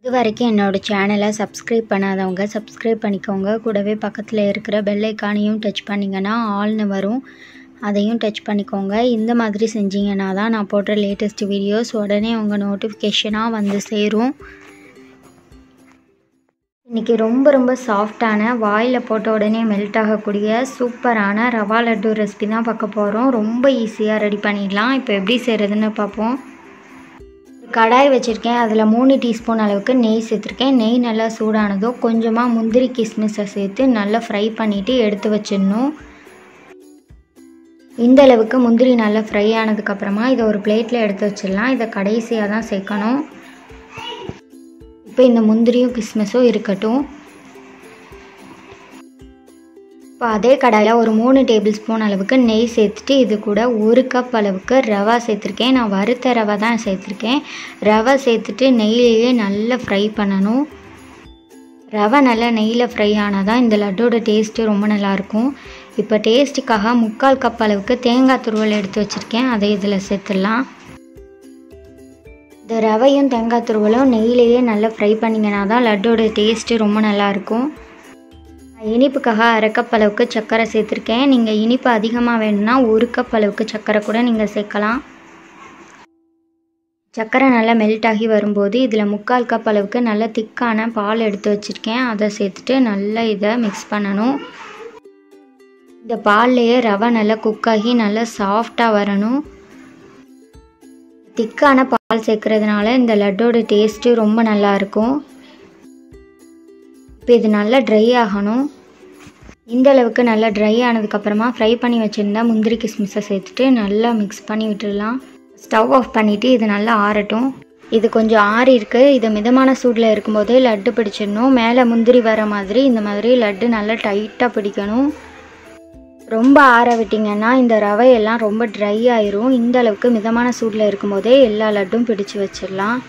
இது வரைக்கும் என்னோடய சேனலை சப்ஸ்கிரைப் பண்ணாதவங்க சப்ஸ்கிரைப் பண்ணிக்கோங்க கூடவே பக்கத்தில் இருக்கிற பெல் ஐக்கானையும் டச் பண்ணிங்கன்னா ஆல்னு வரும் அதையும் டச் பண்ணிக்கோங்க இந்த மாதிரி செஞ்சீங்கன்னா தான் நான் போடுற லேட்டஸ்ட் வீடியோஸ் உடனே உங்கள் நோட்டிஃபிகேஷனாக வந்து சேரும் இன்றைக்கி ரொம்ப ரொம்ப சாஃப்டான வாயில் போட்ட உடனே மெல்ட் ஆகக்கூடிய சூப்பரான ரவா லட்டு ரெசிபி தான் பார்க்க போகிறோம் ரொம்ப ஈஸியாக ரெடி பண்ணிடலாம் இப்போ எப்படி செய்கிறதுன்னு பார்ப்போம் கடாய் வச்சுருக்கேன் அதில் மூணு டீஸ்பூன் அளவுக்கு நெய் சேர்த்துருக்கேன் நெய் நல்லா சூடானதோ கொஞ்சமாக முந்திரி கிஸ்மிஸை சேர்த்து நல்லா ஃப்ரை பண்ணிவிட்டு எடுத்து வச்சிடணும் இந்த அளவுக்கு முந்திரி நல்லா ஃப்ரை ஆனதுக்கப்புறமா இதை ஒரு பிளேட்டில் எடுத்து வச்சிடலாம் இதை கடைசியாக தான் சேர்க்கணும் இப்போ இந்த முந்திரியும் கிஸ்மிஸும் இருக்கட்டும் இப்போ அதே கடாயில் ஒரு மூணு டேபிள் ஸ்பூன் அளவுக்கு நெய் சேர்த்துட்டு இது கூட ஒரு கப் அளவுக்கு ரவா சேர்த்துருக்கேன் நான் வறுத்த ரவை தான் சேர்த்துருக்கேன் ரவை சேர்த்துட்டு நெய்லேயே நல்லா ஃப்ரை பண்ணணும் ரவை நல்லா நெய்யில் ஃப்ரை ஆனால் தான் இந்த லட்டோட டேஸ்ட்டு ரொம்ப நல்லாயிருக்கும் இப்போ டேஸ்ட்டுக்காக முக்கால் கப் அளவுக்கு தேங்காய் துருவல் எடுத்து வச்சுருக்கேன் அதை இதில் சேர்த்துடலாம் இந்த ரவையும் தேங்காய் துருவலும் நெய்யிலேயே நல்லா ஃப்ரை பண்ணிங்கன்னா தான் லட்டோட டேஸ்ட்டு ரொம்ப நல்லாயிருக்கும் இனிப்புக்காக அரை கப் அளவுக்கு சர்க்கரை சேர்த்துருக்கேன் நீங்கள் இனிப்பு அதிகமாக வேணும்னா ஒரு கப் அளவுக்கு சர்க்கரை கூட நீங்கள் சேர்க்கலாம் சர்க்கரை நல்லா மெல்ட் ஆகி வரும்போது இதில் முக்கால் கப் அளவுக்கு நல்ல திக்கான பால் எடுத்து வச்சுருக்கேன் அதை சேர்த்துட்டு நல்லா இதை மிக்ஸ் பண்ணணும் இந்த பால்லையே ரவை நல்லா குக்காகி நல்லா சாஃப்டாக வரணும் திக்கான பால் சேர்க்கறதுனால இந்த லட்டோட டேஸ்ட்டு ரொம்ப நல்லாயிருக்கும் இப்போ இது நல்லா ட்ரை ஆகணும் இந்த அளவுக்கு நல்லா ட்ரை ஆனதுக்கப்புறமா ஃப்ரை பண்ணி வச்சுருந்தா முந்திரி கிஸ்மிஸை சேர்த்துட்டு நல்லா மிக்ஸ் பண்ணி விட்டுடலாம் ஸ்டவ் ஆஃப் பண்ணிவிட்டு இது நல்லா ஆறட்டும் இது கொஞ்சம் ஆறி இருக்கு இது மிதமான சூடில் இருக்கும்போதே லட்டு பிடிச்சிடணும் மேலே முந்திரி வர மாதிரி இந்த மாதிரி லட்டு நல்லா டைட்டாக பிடிக்கணும் ரொம்ப ஆற விட்டிங்கன்னா இந்த ரவையெல்லாம் ரொம்ப ட்ரை ஆயிரும் இந்த அளவுக்கு மிதமான சூடில் இருக்கும்போதே எல்லா லட்டும் பிடிச்சு வச்சிடலாம்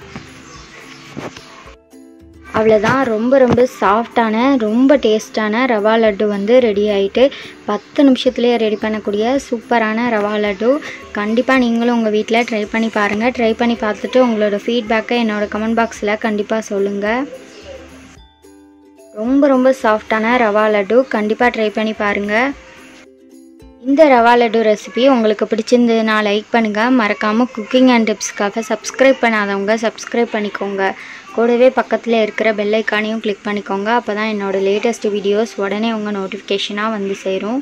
அவ்வளோதான் ரொம்ப ரொம்ப சாஃப்டான ரொம்ப டேஸ்டான ரவா லட்டு வந்து ரெடி ஆகிட்டு பத்து நிமிஷத்துலேயே ரெடி பண்ணக்கூடிய சூப்பரான ரவா லட்டு கண்டிப்பாக நீங்களும் உங்கள் வீட்டில் ட்ரை பண்ணி பாருங்கள் ட்ரை பண்ணி பார்த்துட்டு உங்களோட ஃபீட்பேக்கை என்னோடய கமெண்ட் பாக்ஸில் கண்டிப்பாக சொல்லுங்கள் ரொம்ப ரொம்ப சாஃப்டான ரவா லட்டு கண்டிப்பாக ட்ரை பண்ணி பாருங்கள் இந்த ரவா லட்டு ரெசிபி உங்களுக்கு பிடிச்சிருந்ததுன்னா லைக் பண்ணுங்கள் மறக்காமல் குக்கிங் அண்ட் டிப்ஸ்க்காக சப்ஸ்கிரைப் பண்ணாதவங்க சப்ஸ்கிரைப் பண்ணிக்கோங்க கூடவே பக்கத்தில் இருக்கிற பெல் ஐக்கானையும் கிளிக் பண்ணிக்கோங்க அப்போ தான் என்னோடய லேட்டஸ்ட் வீடியோஸ் உடனே உங்கள் நோட்டிஃபிகேஷனாக வந்து சேரும்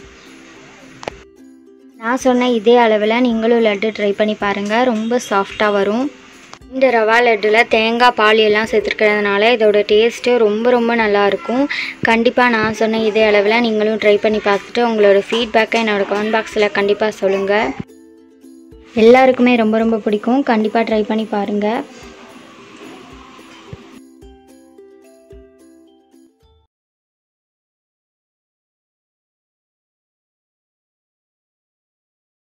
நான் சொன்ன இதே அளவில் நீங்களும் லட்டு ட்ரை பண்ணி பாருங்கள் ரொம்ப சாஃப்டாக வரும் இந்த ரவா லட்டில் தேங்காய் பால் எல்லாம் சேர்த்துருக்கிறதுனால இதோட டேஸ்ட்டு ரொம்ப ரொம்ப நல்லாயிருக்கும் கண்டிப்பாக நான் சொன்ன இதே அளவில் நீங்களும் ட்ரை பண்ணி பார்த்துட்டு உங்களோட ஃபீட்பேக்கை என்னோடய கமெண்ட் பாக்ஸில் கண்டிப்பாக சொல்லுங்கள் எல்லாருக்குமே ரொம்ப ரொம்ப பிடிக்கும் கண்டிப்பாக ட்ரை பண்ணி பாருங்கள்